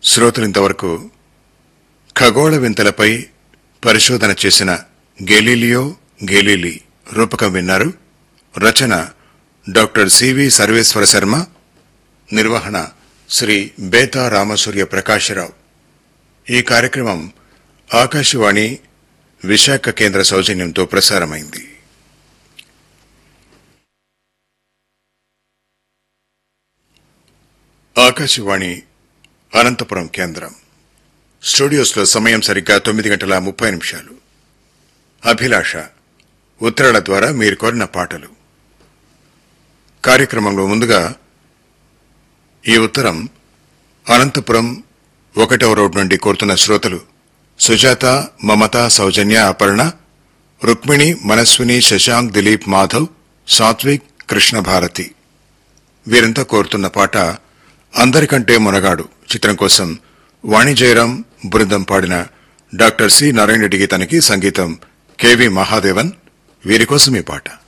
శ్రోతలింతవరకు ఖగోళ వింతలపై పరిశోధన చేసిన గెలీలియో గెలీలి రూపకం విన్నారు రచన డాక్టర్ సివి సర్వేశ్వర శర్మ నిర్వహణ శ్రీ బేతా రామసూర్య ప్రకాశరావు ఈ కార్యక్రమం ఆకాశవాణి విశాఖ కేంద్ర సౌజన్యంతో ప్రసారమైంది ఆకాశవాణి అనంతపురం కేంద్రం స్టూడియోస్లో సమయం సరిగ్గా తొమ్మిది గంటల ముప్పై నిమిషాలు అభిలాష ఉత్తరాల ద్వారా మీరు కోరిన పాటలు కార్యక్రమంలో ముందుగా ఈ ఉత్తరం అనంతపురం ఒకటవ రోడ్ నుండి కోరుతున్న శ్రోతలు సుజాత మమత సౌజన్య అపర్ణ రుక్మిణి మనస్విని శశాంక్ దిలీప్ మాధవ్ సాత్విక్ కృష్ణ భారతి వీరంతా కోరుతున్న పాట అందరికంటే మునగాడు చిత్రం కోసం వాణి జయరాం బృందం పాడిన డాక్టర్ సి నారాయణ రెడ్డి గీతానికి సంగీతం కెవి మహాదేవన్ వీరి కోసం ఈ పాట